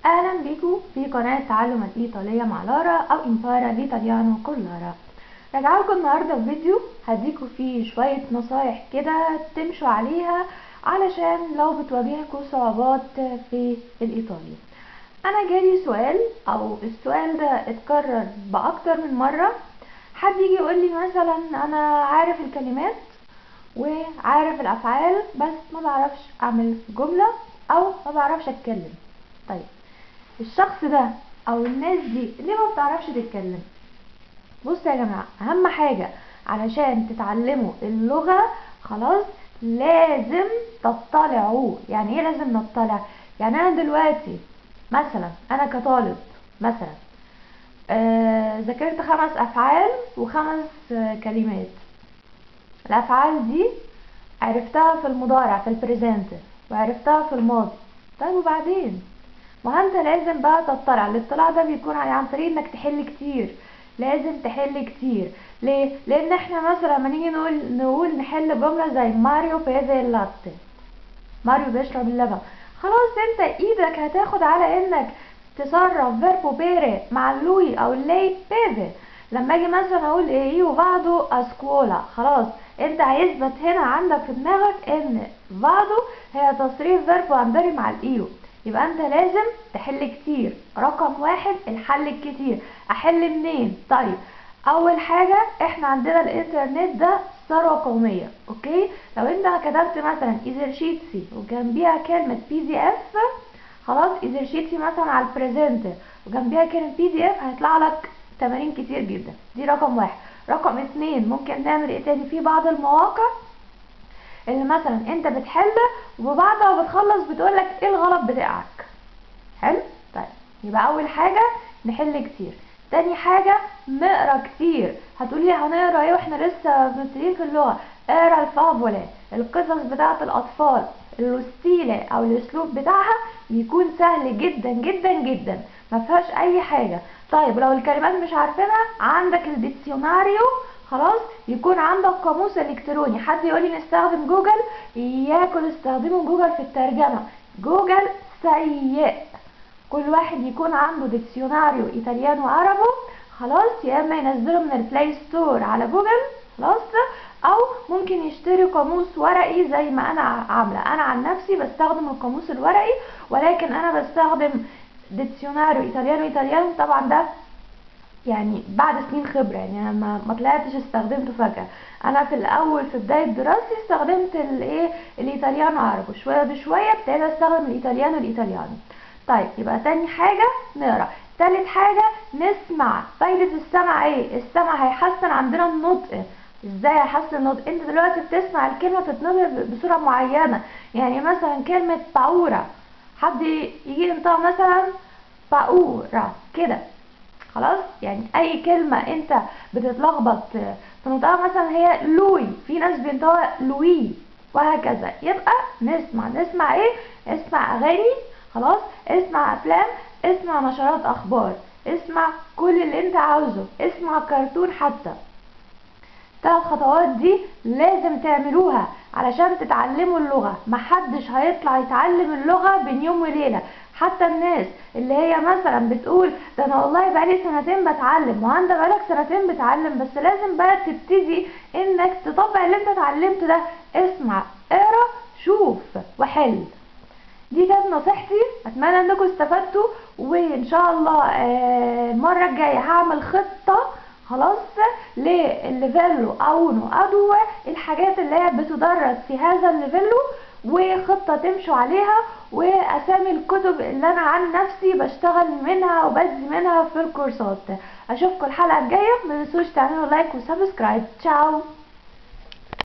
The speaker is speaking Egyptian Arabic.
اهلا بيكم في قناة تعلم الايطالية مع لارا او امبارا ليتاليانو كل لارا راجعه لكم النهارده بفيديو هديكم فيه شوية نصايح كده تمشوا عليها علشان لو بتواجهكم صعوبات في الايطالي انا جالي سؤال او السؤال ده اتكرر باكتر من مرة حد يجي يقول لي مثلا انا عارف الكلمات وعارف الافعال بس ما بعرفش اعمل جملة او ما بعرفش اتكلم طيب الشخص ده او الناس دي ليه ما بتعرفش تتكلم بصوا يا جماعة اهم حاجة علشان تتعلموا اللغة خلاص لازم تطلعوا يعني ايه لازم نطلع يعني انا دلوقتي مثلا انا كطالب مثلا آه ذاكرت خمس افعال وخمس آه كلمات الافعال دي عرفتها في المضارع في البريزنت وعرفتها في الماضي طيب وبعدين ما انت لازم بقى تطلع الاطلاع ده بيكون عن طريق انك تحل كتير لازم تحل كتير ليه لان احنا مثلا لما نيجي نقول نقول نحل جمله زي ماريو بيزي اللاتي ماريو بيشرب اللبن خلاص انت ايدك هتاخد على انك تصرف فيربو بيري مع اللوي او اللي بيزي لما اجي مثلا اقول ايه وبعده اسكولا خلاص انت هيثبت هنا عندك في دماغك ان بعده هي تصريف فيربو اندري مع الايو يبقى انت لازم تحل كتير رقم واحد الحل الكتير احل منين طيب اول حاجة احنا عندنا الانترنت ده ثروة قومية اوكي لو انت كتبت مثلا ايزرشيتسي وجنبيها كلمة بي دي اف خلاص ايزرشيتسي مثلا على البريزنت وجنبيها كلمة بي دي اف هيطلع لك تمارين كتير جدا دي رقم واحد رقم اتنين ممكن نعمل ايه تاني في بعض المواقع اللي مثلا انت بتحل وبعد ما بتخلص بتقولك ايه الغلط بتاعك حلو طيب يبقى اول حاجة نحل كتير تاني حاجة نقرا كتير هتقولي هنقرا ايه واحنا لسه مبتدئين في اللغة اقرا الفابولا القصص بتاعة الاطفال الستيلة او الاسلوب بتاعها بيكون سهل جدا جدا جدا ما فيهاش اي حاجة طيب لو الكلمات مش عارفينها عندك الديكسيوناريو خلاص يكون عندك قاموس الكتروني حد يقول لي نستخدم جوجل اياكم استخدموا جوجل في الترجمه جوجل سيء كل واحد يكون عنده ديكسيوناريو ايطاليانو عربو خلاص يا اما ينزله من البلاي ستور على جوجل خلاص او ممكن يشتري قاموس ورقي زي ما انا عامله انا عن نفسي بستخدم القاموس الورقي ولكن انا بستخدم ديكسيوناريو ايطاليانو ايطاليانو طبعا ده يعني بعد سنين خبرة يعني انا ما, ما طلعتش استخدمته فجأة انا في الاول في بداية دراستي استخدمت الايه الايطاليانو عربي شوية بشوية ابتديت استخدم الايطاليانو الايطاليانو طيب يبقى تاني حاجة نقرا تالت حاجة نسمع فايدة السمع ايه السمع هيحسن عندنا النطق ازاي هيحسن النطق انت دلوقتي بتسمع الكلمة تتنطق بصورة معينة يعني مثلا كلمة باورا حد يجي ينطق مثلا باورا كده خلاص يعني اي كلمة انت بتتلخبط في نطقها مثلا هي لوي في ناس بينطقها لوي وهكذا يبقى نسمع نسمع ايه اسمع اغاني خلاص اسمع افلام اسمع نشرات اخبار اسمع كل اللي انت عاوزه اسمع كرتون حتى الثلاث خطوات دي لازم تعملوها علشان تتعلموا اللغة محدش هيطلع يتعلم اللغة بين يوم وليلة حتى الناس اللي هي مثلا بتقول ده انا والله بقالي سنتين بتعلم وانت بقالك سنتين بتعلم بس لازم بقى تبتدي انك تطبق اللي انت اتعلمته ده اسمع اقرا شوف وحل دي كانت نصيحتي اتمنى انكم استفدتوا وان شاء الله المره الجايه هعمل خطه خلاص للليفيلو او نو ادو الحاجات اللي هي بتدرس في هذا الليفيلو وخطة تمشوا عليها واسامي الكتب اللي انا عن نفسي بشتغل منها وبدي منها في الكورسات اشوفكم الحلقة الجاية متنسوش تعملوا لايك وسبسكرايب تشاو